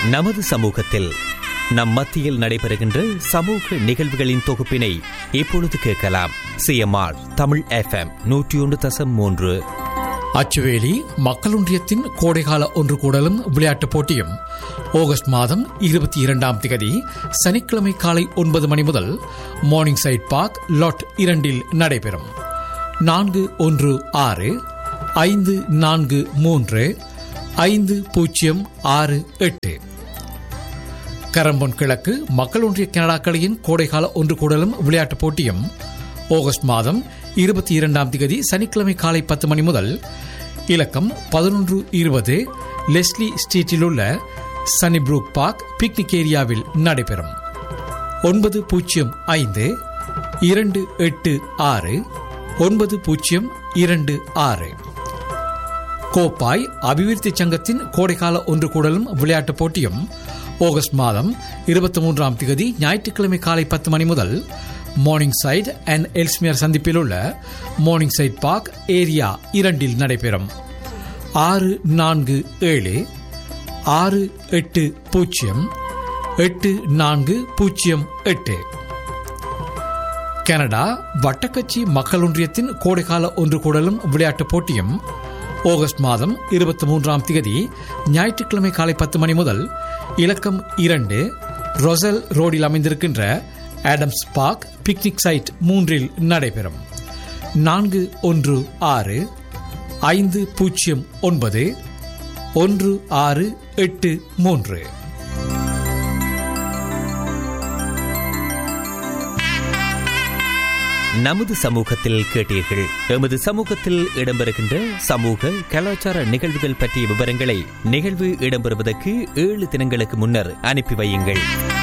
நமது சமூகத்தில் நம் மத்தியில் நடைபெறுகின்ற சமூக நிகழ்வுகளின் தொகுப்பினை இப்பொழுது கேட்கலாம் சிஎம்ஆர் தமிழ் எஃப்எம் நூற்றி ஒன்று தசம் மூன்று அச்சுவேலி மக்களொன்றியத்தின் கோடைகால ஒன்று கூடலும் விளையாட்டுப் போட்டியும் ஆகஸ்ட் மாதம் இருபத்தி இரண்டாம் திகதி சனிக்கிழமை காலை ஒன்பது மணி முதல் மார்னிங் சைட் பார்க் லாட் இரண்டில் நடைபெறும் நான்கு ஒன்று ஆறு ஐந்து நான்கு மூன்று ஐந்து பூஜ்ஜியம் ஆறு எட்டு கரம்பொன் கிழக்கு மக்கள் ஒன்றிய கனடா கலையின் கோடைகால ஒன்று கூடலும் விளையாட்டுப் போட்டியும் ஆகஸ்ட் மாதம் இருபத்தி இரண்டாம் திகதி சனிக்கிழமை காலை பத்து மணி முதல் இலக்கம் பதினொன்று இருபது லெஸ்லி ஸ்ட்ரீட்டில் உள்ள சனிப்ரூக் பார்க் பிக்னிக் ஏரியாவில் நடைபெறும் ஒன்பது பூஜ்ஜியம் ஐந்து இரண்டு எட்டு ஆறு ஒன்பது பூஜ்ஜியம் இரண்டு ஆறு கோப்பாய் அபிவிருத்தி சங்கத்தின் கோடைக்கால ஒன்று கூடலும் விளையாட்டுப் போட்டியும் ஆகஸ்ட் மாதம் இருபத்தி மூன்றாம் திகதி ஞாயிற்றுக்கிழமை காலை பத்து மணி முதல் மார்னிங் சைட் அண்ட் எல்ஸ்மியர் சந்திப்பில் உள்ள மார்னிங் சைட் பார்க் ஏரியா இரண்டில் நடைபெறும் ஆறு நான்கு ஏழு ஆறு எட்டு பூஜ்ஜியம் எட்டு நான்கு பூஜ்ஜியம் எட்டு கனடா வட்டக்கட்சி மக்கள் ஒன்றியத்தின் கோடைக்கால ஒன்று கூடலும் விளையாட்டுப் போட்டியும் ஆகஸ்ட் மாதம் இருபத்தி மூன்றாம் தேதி ஞாயிற்றுக்கிழமை காலை பத்து மணி முதல் இலக்கம் இரண்டு ரொசல் ரோடில் அமைந்திருக்கின்ற ஆடம்ஸ் பார்க் பிக்னிக் சைட் மூன்றில் நடைபெறும் நான்கு ஒன்று ஆறு ஐந்து பூஜ்ஜியம் ஒன்பது ஒன்று ஆறு எட்டு மூன்று நமது சமூகத்தில் கேட்டீர்கள் எமது சமூகத்தில் இடம்பெறுகின்ற சமூக கலாச்சார நிகழ்வுகள் பற்றிய விவரங்களை நிகழ்வு இடம்பெறுவதற்கு ஏழு தினங்களுக்கு முன்னர் அனுப்பி வையுங்கள்